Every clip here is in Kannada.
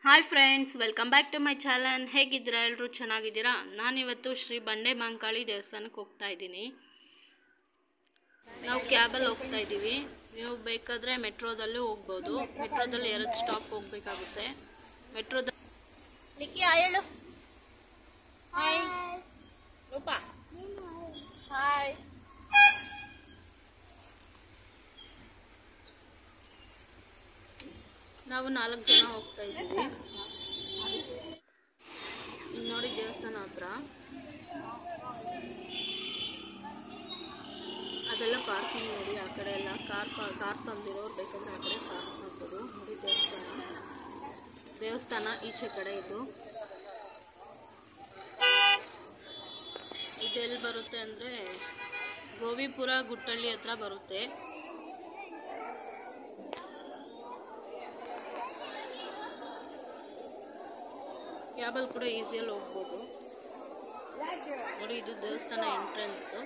hi friends welcome back to my channel ಹೇಗಿದ್ದೀರಾ ಎಲ್ಲರೂ ಚೆನ್ನಾಗಿದ್ದೀರಾ ನಾನಿವತ್ತು ಶ್ರೀ ಬಂಡೆ ಮಾಂಕಾಳಿ ದೇವಸ್ಥಾನಕ್ಕೆ ಹೋಗ್ತಾ ಇದ್ದೀನಿ ನಾವು ಕ್ಯಾಬಲ್ಲಿ ಹೋಗ್ತಾ ಇದ್ದೀವಿ ನೀವು ಬೇಕಾದರೆ ಮೆಟ್ರೋದಲ್ಲೂ ಹೋಗ್ಬೋದು ಮೆಟ್ರೋದಲ್ಲಿ ಎರಡು ಸ್ಟಾಪ್ ಹೋಗಬೇಕಾಗುತ್ತೆ ಮೆಟ್ರೋದ ಲಿಕ್ಕಿ ಹೇಳು ಹಾಯ್ ರೂಪಾ ಹಾಯ್ ನಾವು ನಾಲ್ಕು ಜನ ಹೋಗ್ತಾ ಇದ್ದೀವಿ ಇಲ್ಲಿ ನೋಡಿ ದೇವಸ್ಥಾನ ಹತ್ರ ಅದೆಲ್ಲ ಪಾರ್ಕಿಂಗ್ ನೋಡಿ ಆ ಕಡೆ ಎಲ್ಲ ಕಾರ್ ಕಾರ್ ತಂದಿರೋರು ಬೇಕಾದ್ರೆ ಆ ಕಡೆ ಪಾರ್ಕ್ ಮಾಡ್ಬೋದು ನೋಡಿ ದೇವಸ್ಥಾನ ದೇವಸ್ಥಾನ ಈಚೆ ಕಡೆ ಇದು ಇದೆಲ್ಲಿ ಬರುತ್ತೆ ಅಂದರೆ ಗೋವಿಪುರ ಗುಟ್ಟಳ್ಳಿ ಹತ್ರ ಬರುತ್ತೆ ಕ್ಯಾಬಲ್ಲಿ ಕೂಡ ಈಸಿಯಲ್ಲಿ ಹೋಗ್ಬೋದು ನೋಡಿ ಇದು ದೇವಸ್ಥಾನ ಎಂಟ್ರೆನ್ಸು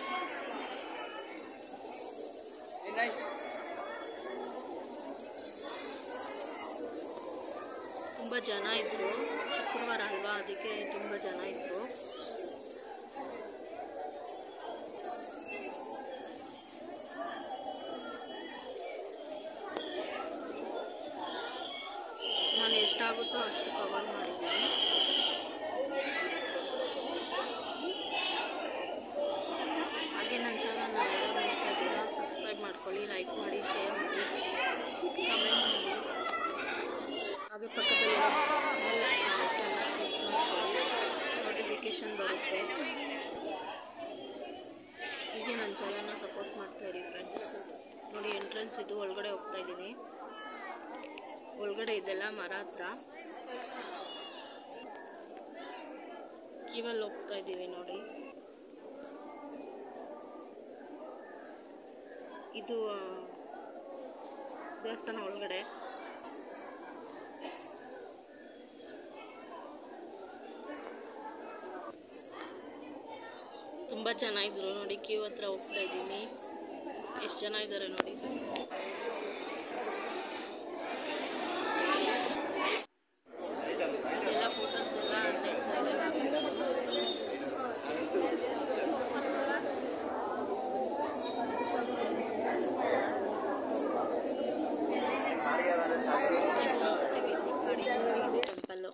ತುಂಬ ಜನ ಇದ್ದರು ಶುಕ್ರವಾರ ಅಲ್ವಾ ಅದಕ್ಕೆ ತುಂಬ ಜನ ಇದ್ದರು ನಾನು ಎಷ್ಟಾಗುತ್ತೋ ಅಷ್ಟು ಕವರ್ ಮಾಡಿದ್ದೀನಿ ಹಾಗೆ ನನ್ನ ಚಾನಲ್ನ ಯಾರು ನೋಡ್ತಾ ಇದ್ದೀರಾ ಸಬ್ಸ್ಕ್ರೈಬ್ ಮಾಡ್ಕೊಳ್ಳಿ ಲೈಕ್ ಮಾಡಿ ಶೇರ್ ಮಾಡಿ ಕಮೆಂಟ್ ಮಾಡಿ ಹಾಗೆ ಪಕ್ಕದಲ್ಲಿರೋ ಬೆಲ್ ಐಕಾನ್ನ ಕ್ಲಿಕ್ ಮಾಡ್ಕೊಳ್ಳಿ ನೋಟಿಫಿಕೇಷನ್ ಬರುತ್ತೆ ಹೀಗೆ ನನ್ನ ಚಾನಲ್ನ ಸಪೋರ್ಟ್ ಮಾಡ್ತಾ ಇರಿ ಫ್ರೆಂಡ್ಸ್ ನೋಡಿ ಎಂಟ್ರೆನ್ಸ್ ಇದು ಒಳಗಡೆ ಹೋಗ್ತಾ ಇದ್ದೀನಿ ಒಳಗಡೆ ಇದೆಲ್ಲ ಮರ ಹತ್ರ ಕ್ಯೂವಲ್ಲಿ ಹೋಗ್ತಾ ಇದ್ದೀವಿ ನೋಡಿ ಇದು ಆ, ದೇವಸ್ಥಾನ ಒಳಗಡೆ ತುಂಬ ಜನ ಇದ್ರು ನೋಡಿ ಕ್ಯೂ ಹತ್ರ ಹೋಗ್ತಾ ಇದ್ದೀನಿ ಎಷ್ಟು ಜನ ಇದ್ದಾರೆ ನೋಡಿ ಎಲ್ಲ ಫೋಟೋಸ್ ಎಲ್ಲ ಅಲ್ಲೇ ಸೈಡಲ್ಲಿ ಒಂದ್ಸತಿ ವಿಸಿಟ್ ಮಾಡಿ ಚೆನ್ನಾಗಿದೆ ಟೆಂಪಲ್ಲು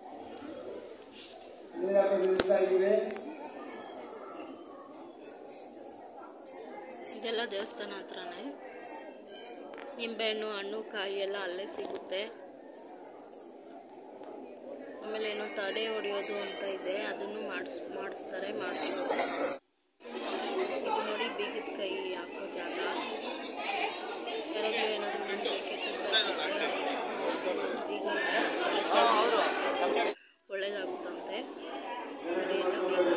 ಇದೆಲ್ಲ ದೇವಸ್ಥಾನ ಹತ್ರನೇ ನಿಂಬೆಹಣ್ಣು ಹಣ್ಣು ಕಾಯಿ ಎಲ್ಲ ಅಲ್ಲೇ ಸಿಗುತ್ತೆ ಆಮೇಲೆ ಏನೋ ತಡೆ ಹೊಡೆಯೋದು ಅಂತ ಇದೆ ಅದನ್ನು ಮಾಡಿಸ್ ಮಾಡಿಸ್ತಾರೆ ಮಾಡಿಸ್ಬೋದು ಇದು ನೋಡಿ ಬೀಗದ ಕೈ ಹಾಕೋ ಜಾಗ ಯಾರಾದರೂ ಏನಾದರೂ ನಮ್ಗೆ ಬೇಕಿತ್ತು ಬಯಸಿದ್ರೆ ಬೀಗ ಬಳಸಿದ್ರೆ ಒಳ್ಳೇದಾಗುತ್ತಂತೆ ನೋಡಿ ಎಲ್ಲ ಬೀಗ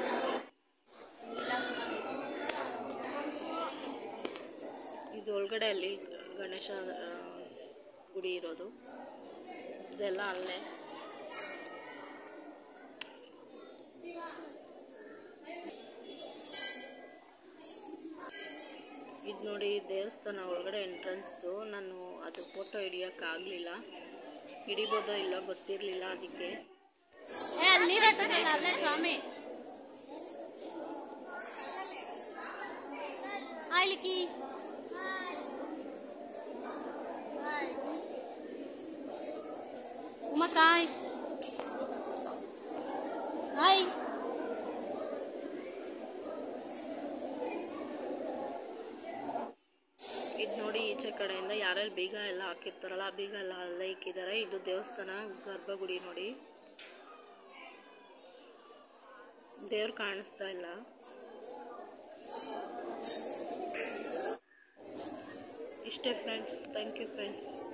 ಇದು ಒಳಗಡೆ ಅಲ್ಲಿ ಗಣೇಶ ಆ, ಗುಡಿ ಇರೋದು ಇದೆಲ್ಲ ಅಲ್ಲೇ ಇದು ನೋಡಿ ದೇವಸ್ಥಾನ ಒಳಗಡೆ ಎಂಟ್ರೆನ್ಸ್ದು ನಾನು ಅದು ಫೋಟೋ ಹಿಡಿಯೋಕ್ಕಾಗಲಿಲ್ಲ ಹಿಡಿಬೋದೋ ಇಲ್ಲ ಗೊತ್ತಿರಲಿಲ್ಲ ಅದಕ್ಕೆ ಏ ಅಲ್ಲಿ ನೀರಾಟದಲ್ಲ ಅಲ್ಲೇ ಸ್ವಾಮಿ ಹಾಯ್ ಲಿಕ್ಕಿ ಉಮ್ಮಕ್ಕಾಯ್ ಹಾಯ್ ಇದು ನೋಡಿ ಈಚೆ ಕಡೆಯಿಂದ ಯಾರ್ಯಾರು ಬೀಗ ಎಲ್ಲ ಹಾಕಿರ್ತಾರಲ್ಲ ಆ ಬೀಗ ಎಲ್ಲ ಅಲ್ಲೇ ಇಕ್ಕಿದ್ದಾರೆ ಇದು ದೇವಸ್ಥಾನ ಗರ್ಭಗುಡಿ ನೋಡಿ ದೇವ್ರು ಕಾಣಿಸ್ತಾ ಇಲ್ಲ ಇಷ್ಟೇ ಫ್ರೆಂಡ್ಸ್ ಥ್ಯಾಂಕ್ ಯು ಫ್ರೆಂಡ್ಸ್